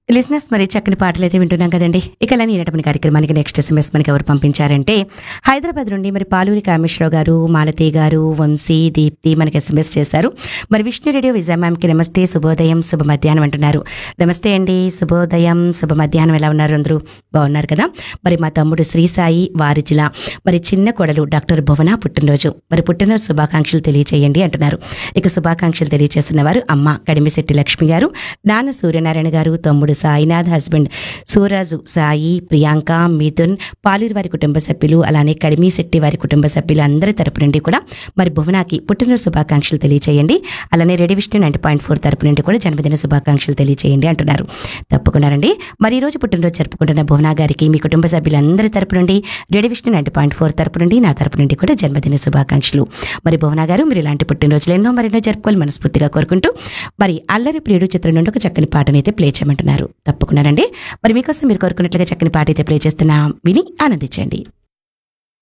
listeners మరి చక్కని పాటలు అయితే వింటున్నాం కదండి ఇక ఇలా ఈనటమని కార్యక్రమానికి నెక్స్ట్ ఎస్ఎంఎస్ మనకి ఎవరు పంపించారంటే హైదరాబాద్ నుండి మరి పాలూరి కామేశ్వరరావు గారు మాలతి గారు వంశీ దీప్తి మనకి ఎస్ఎంఎస్ చేశారు మరి విష్ణు రేడియో విజయ మ్యామ్కి నమస్తే శుభోదయం శుభ మధ్యాహ్నం అంటున్నారు నమస్తే అండి శుభోదయం శుభ మధ్యాహ్నం ఎలా ఉన్నారు అందరూ బాగున్నారు కదా మరి మా తమ్ముడు శ్రీ సాయి వారిజిల మరి చిన్న కొడలు డాక్టర్ భువన పుట్టినరోజు మరి పుట్టినరోజు శుభాకాంక్షలు తెలియచేయండి అంటున్నారు ఇక శుభాకాంక్షలు తెలియజేస్తున్న వారు అమ్మ కడిమిశెట్టి లక్ష్మి గారు నాన్న సూర్యనారాయణ గారు తమ్ముడు సాయినాథ్ హస్బెండ్ సూరాజు సాయి ప్రియాంక మిథున్ పాలూరు వారి కుటుంబ సభ్యులు అలానే కడిమి శెట్టి వారి కుటుంబ సభ్యులు అందరి తరపు నుండి కూడా మరి భువనాకి పుట్టినరోజు శుభాకాంక్షలు తెలియచేయండి అలానే ready Vishnu ninety point four తరపు నుండి కూడా జన్మదిన శుభాకాంక్షలు తెలియచేయండి అంటున్నారు తప్పకుండానండి మరి ఈ రోజు పుట్టినరోజు జరుపుకుంటున్న భువనా గారికి మీ కుటుంబ సభ్యులందరి తరపు నుండి ready Vishnu ninety point four తరపు నుండి నా తరపు నుండి కూడా జన్మదిన శుభాకాంక్షలు మరి భువనా గారు మీరు ఇలాంటి పుట్టినరోజులు ఎన్నో మరెన్నో జరుపుకోవాలి మనస్ఫూర్తిగా కోరుకుంటూ మరి అల్లరి ప్రియుడు చిత్రం నుండి ఒక చక్కని పాటని అయితే ప్లే చేయమంటున్నారు తప్పకుండానండి మరి మీకోసం మీరు కోరుకున్నట్లుగా చక్కని పాట అయితే ప్లే చేస్తున్నా విని ఆనందించండి